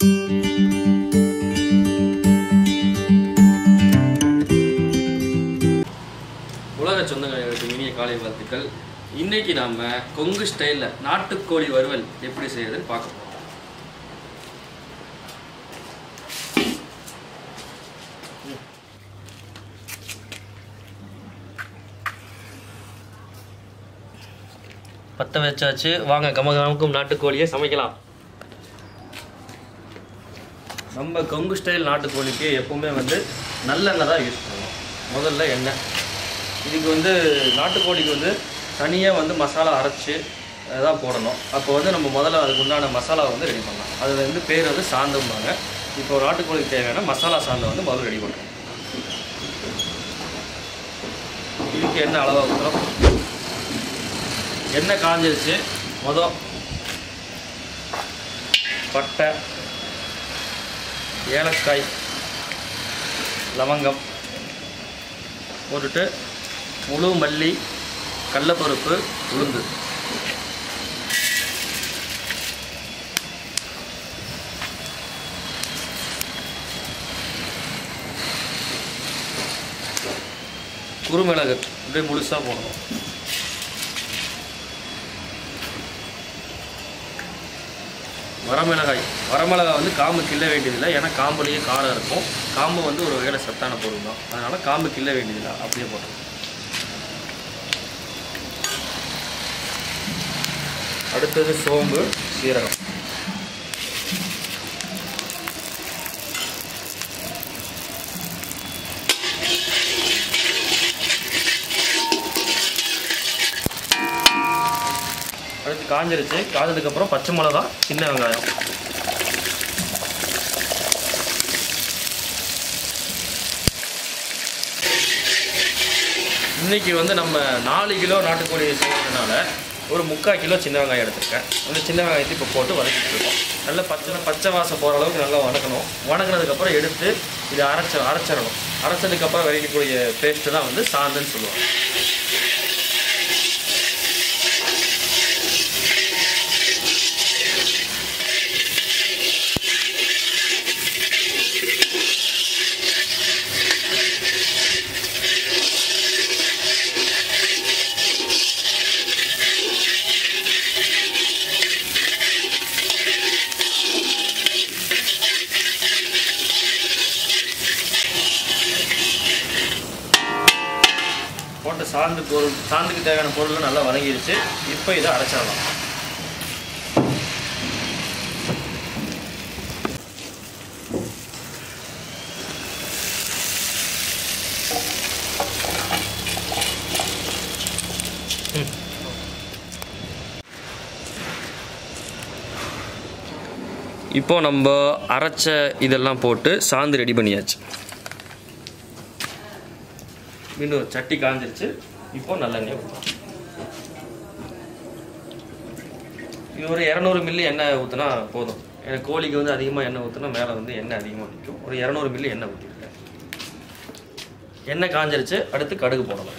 உலக சொந்தங்களுக்கு இனிய காலை வாழ்த்துக்கள் இன்னைக்கு நாம கொங்கு ஸ்டைலில் நாட்டுக்கோழி வறுவல் எப்படி செய்யறதுன்னு பார்க்க போறோம் பற்ற வச்சாச்சு வாங்க கமகமுக்கும் நாட்டுக்கோழியை சமைக்கலாம் நம்ம கொங்கு ஸ்டைல் நாட்டுக்கோழிக்கு எப்பவுமே வந்து நல்லெண்ணெய் தான் யூஸ் பண்ணுவோம் முதல்ல எண்ணெய் இதுக்கு வந்து நாட்டுக்கோழிக்கு வந்து தனியாக வந்து மசாலா அரைச்சி தான் போடணும் அப்போ வந்து நம்ம முதல்ல அதுக்கு உண்டான மசாலா வந்து ரெடி பண்ணலாம் அது வந்து பேர் வந்து சாந்தம்பாங்க இப்போ நாட்டுக்கோழிக்கு தேவையான மசாலா சாந்தம் வந்து முதல்ல ரெடி பண்ணுறோம் இதுக்கு என்ன அளவாக ஊற்றுறோம் எண்ணெய் காஞ்சிருச்சு மொதல் பட்டை ஏலக்காய் லவங்கம் போட்டுட்டு முழு மல்லி கடலப்பருப்பு உளுந்து குருமிளகு அப்படியே முழுசாக போடணும் வரமிளகாய் வரமிளகாய் வந்து காம்பு கிள்ள வேண்டியதில்லை ஏன்னா காம்புலேயே காரம் இருக்கும் காம்பு வந்து ஒரு வகையில் சத்தான பொருள் தான் அதனால் காம்பு கிள்ள வேண்டியதில்லை அப்படியே போட்டோம் அடுத்தது சோம்பு சீரகம் அடுத்து காஞ்சிருச்சு காஞ்சதுக்கப்புறம் பச்சை மிளகா சின்ன வெங்காயம் இன்னைக்கு வந்து நம்ம நாலு கிலோ நாட்டுக்கோழி செய்யறதுனால ஒரு முக்கால் கிலோ சின்ன வெங்காயம் எடுத்திருக்கேன் அந்த சின்ன வெங்காயத்தை இப்போ போட்டு வதக்கிட்டு இருக்கோம் நல்லா பச்சை பச்சை வாசம் போகிற அளவுக்கு நல்லா வதக்கணும் வதக்கினதுக்கப்புறம் எடுத்து இதை அரைச்ச அரைச்சிடணும் அரைச்சதுக்கப்புறம் வதக்கக்கூடிய பேஸ்ட்டு தான் வந்து சாந்துன்னு சொல்லுவாங்க போட்ட சாந்து பொருள் சாந்துக்கு தேவையான பொருள் நல்லா வதங்கிருச்சு இப்போ இதை அரைச்சிடலாம் ம். இப்போ நம்ம அரைச்ச இதெல்லாம் போட்டு சாந்து ரெடி பண்ணியாச்சு மீண்டும் ஒரு சட்டி காஞ்சிருச்சு இப்போ நல்லெண்ணெய் ஊற்றலாம் இது ஒரு இரநூறு மில்லி எண்ணெய் ஊற்றினா போதும் எனக்கு கோழிக்கு வந்து அதிகமாக எண்ணெய் ஊற்றினா மேலே வந்து எண்ணெய் அதிகமாக நிற்கும் ஒரு இரநூறு மில்லி எண்ணெய் ஊற்றிருக்கேன் எண்ணெய் காஞ்சிருச்சு அடுத்து கடுகு போடலாம்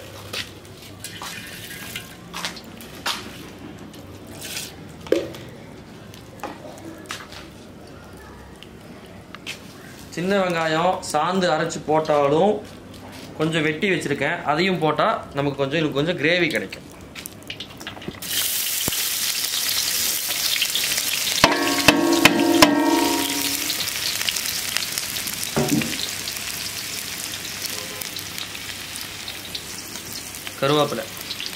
சின்ன வெங்காயம் சாந்து அரைச்சி போட்டாலும் கொஞ்சம் வெட்டி வச்சுருக்கேன் அதையும் போட்டால் நமக்கு கொஞ்சம் இன்னும் கொஞ்சம் கிரேவி கிடைக்கும் கருவேப்பிலை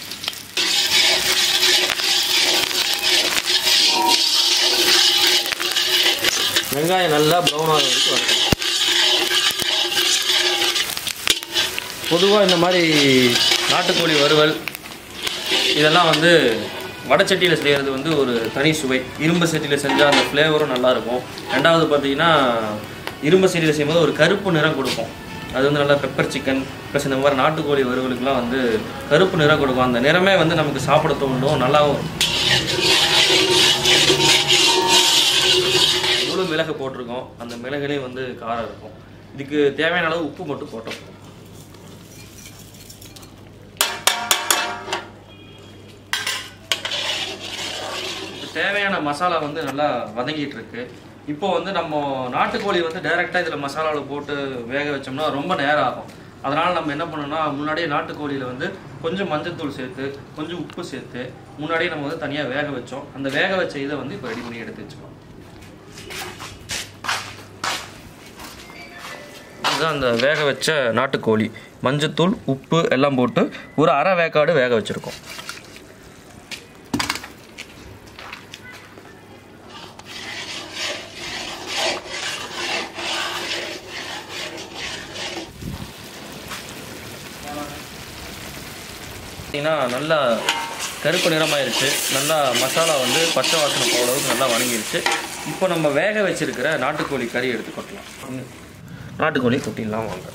வெங்காயம் நல்லா ப்ரௌன் ஆகிற வரைக்கும் வதக்கணும் பொதுவாக இந்த மாதிரி நாட்டுக்கோழி வறுவல் இதெல்லாம் வந்து வடச்சட்டியில் செய்கிறது வந்து ஒரு தனி சுவை இரும்பு சட்டியில் செஞ்சால் அந்த ஃப்ளேவரும் நல்லாயிருக்கும் ரெண்டாவது பார்த்தீங்கன்னா இரும்பு சட்டியில் செய்யும்போது ஒரு கருப்பு நிறம் கொடுக்கும் அது வந்து நல்லா பெப்பர் சிக்கன் ப்ளஸ் இந்த மாதிரி நாட்டுக்கோழி வறுவலுக்குலாம் வந்து கருப்பு நிறம் கொடுக்கும் அந்த நிறமே வந்து நமக்கு சாப்பிட தோண்டும் நல்லாவும் இவ்வளோ மிளகு போட்டிருக்கோம் அந்த மிளகுலேயும் வந்து காரம் இருக்கும் இதுக்கு தேவையான அளவு உப்பு மட்டும் போட்டோம் தேவையான மசாலா வந்து நல்லா வதங்கிட்டு இருக்கு இப்போ வந்து நம்ம நாட்டுக்கோழி வந்து டைரெக்டாக இதில் மசாலாவில் போட்டு வேக வச்சோம்னா ரொம்ப நேரம் ஆகும் அதனால் நம்ம என்ன பண்ணோம்னா முன்னாடியே நாட்டுக்கோழியில் வந்து கொஞ்சம் மஞ்சத்தூள் சேர்த்து கொஞ்சம் உப்பு சேர்த்து முன்னாடியே நம்ம வந்து தனியாக வேக வச்சோம் அந்த வேக வச்ச இதை வந்து இப்போ ரெடி பண்ணி எடுத்து வச்சுக்கலாம் இதுதான் அந்த வேக வச்ச நாட்டுக்கோழி மஞ்சத்தூள் உப்பு எல்லாம் போட்டு ஒரு அரை வேக்காடு வேக வச்சுருக்கோம் பார்த்தீங்கன்னா நல்லா கருப்பு நிறமாயிருச்சு நல்லா மசாலா வந்து பச்சை வாசனை போகிற அளவுக்கு நல்லா வணங்கிருச்சு இப்போ நம்ம வேக வச்சிருக்கிற நாட்டுக்கோழி கறி எடுத்து கொட்டலாம் நாட்டுக்கோழி கொட்டிடலாம் வாங்க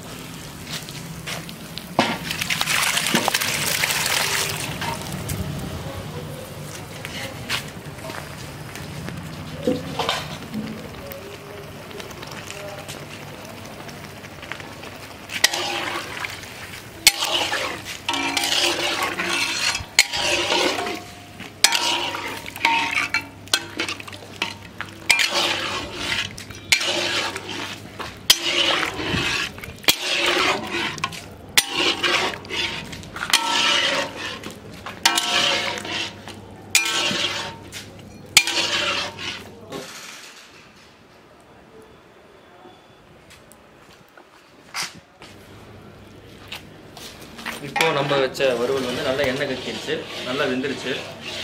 இப்போ நம்ம வச்ச வறுவல் வந்து நல்லா எண்ணெய் கக்கிருச்சு நல்லா வெந்துருச்சு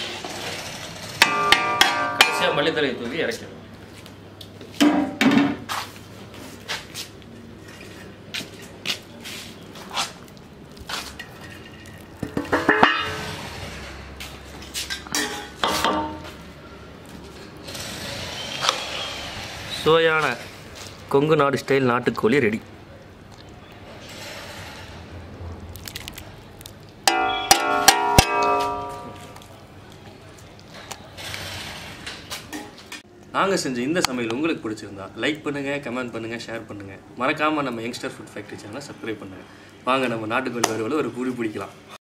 கடைசியாக மல்லித்தலை தூவி இறக்கிடும் சுவையான கொங்கு நாடு ஸ்டைல் நாட்டுக்கோழி ரெடி நாங்கள் செஞ்ச இந்த சமையல் உங்களுக்கு பிடிச்சிருந்தா லைக் பண்ணுங்கள் கமெண்ட் பண்ணுங்கள் ஷேர் பண்ணுங்கள் மறக்காமல் நம்ம யங்ஸ்டர் ஃபுட் ஃபேக்ட்ரி சேனலை சப்ஸ்கிரைப் பண்ணுங்கள் வாங்க நம்ம நாட்டுக்கோழி வறுவலை ஒரு புடி பிடிக்கலாம்